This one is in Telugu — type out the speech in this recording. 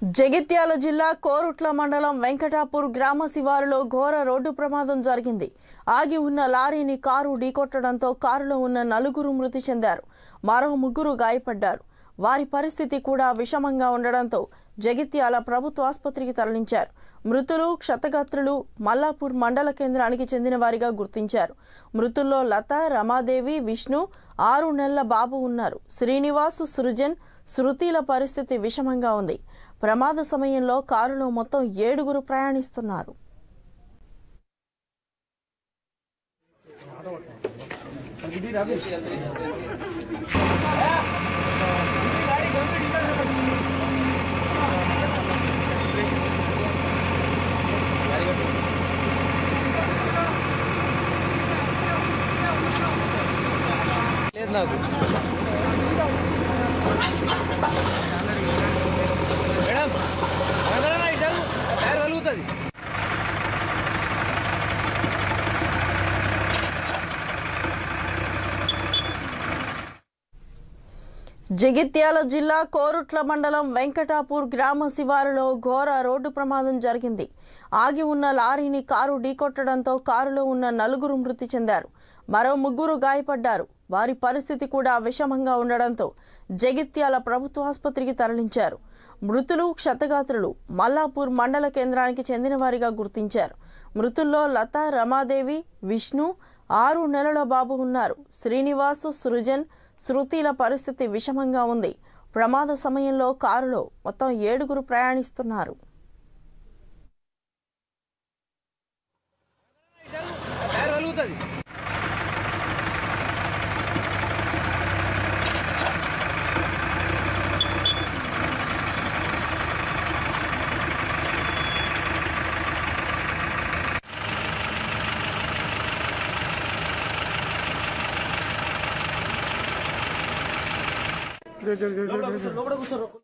జగిత్యాల జిల్లా కోరుట్ల మండలం వెంకటాపూర్ గ్రామ శివారులో ఘోర రోడ్డు ప్రమాదం జరిగింది ఆగి ఉన్న లారీని కారు ఢీకొట్టడంతో కారులో ఉన్న నలుగురు మృతి చెందారు మరో ముగ్గురు గాయపడ్డారు వారి పరిస్థితి కూడా విషమంగా ఉండడంతో జగిత్యాల ప్రభుత్వ ఆసుపత్రికి తరలించారు మృతులు క్షతగాత్రులు మల్లాపూర్ మండల కేంద్రానికి చెందిన వారిగా గుర్తించారు మృతుల్లో లత రమాదేవి విష్ణు ఆరు నెలల బాబు ఉన్నారు శ్రీనివాస్ సృజన్ శృతిల పరిస్థితి విషమంగా ఉంది ప్రమాద సమయంలో కారులో మొత్తం ఏడుగురు ప్రయాణిస్తున్నారు లేదు నాకు మేడం వందనా ఇటు టైర్ కలుగుతుంది జగిత్యాల జిల్లా కోరుట్ల మండలం వెంకటాపూర్ గ్రామ శివారులో ఘోర రోడ్డు ప్రమాదం జరిగింది ఆగి ఉన్న లారీని కారు ఢీకొట్టడంతో కారులో ఉన్న నలుగురు మృతి చెందారు మరో ముగ్గురు గాయపడ్డారు వారి పరిస్థితి కూడా విషమంగా ఉండడంతో జగిత్యాల ప్రభుత్వ ఆసుపత్రికి తరలించారు మృతులు క్షతగాత్రులు మల్లాపూర్ మండల కేంద్రానికి చెందిన వారిగా గుర్తించారు మృతుల్లో లత రమాదేవి విష్ణు ఆరు నెలల బాబు ఉన్నారు శ్రీనివాస్ సృజన్ శృతిల పరిస్థితి విషమంగా ఉంది ప్రమాద సమయంలో కారులో మొత్తం ఏడుగురు ప్రయాణిస్తున్నారు టైర్ కలుగుతుంది లోపల కూర్చో, లోపల కూర్చో.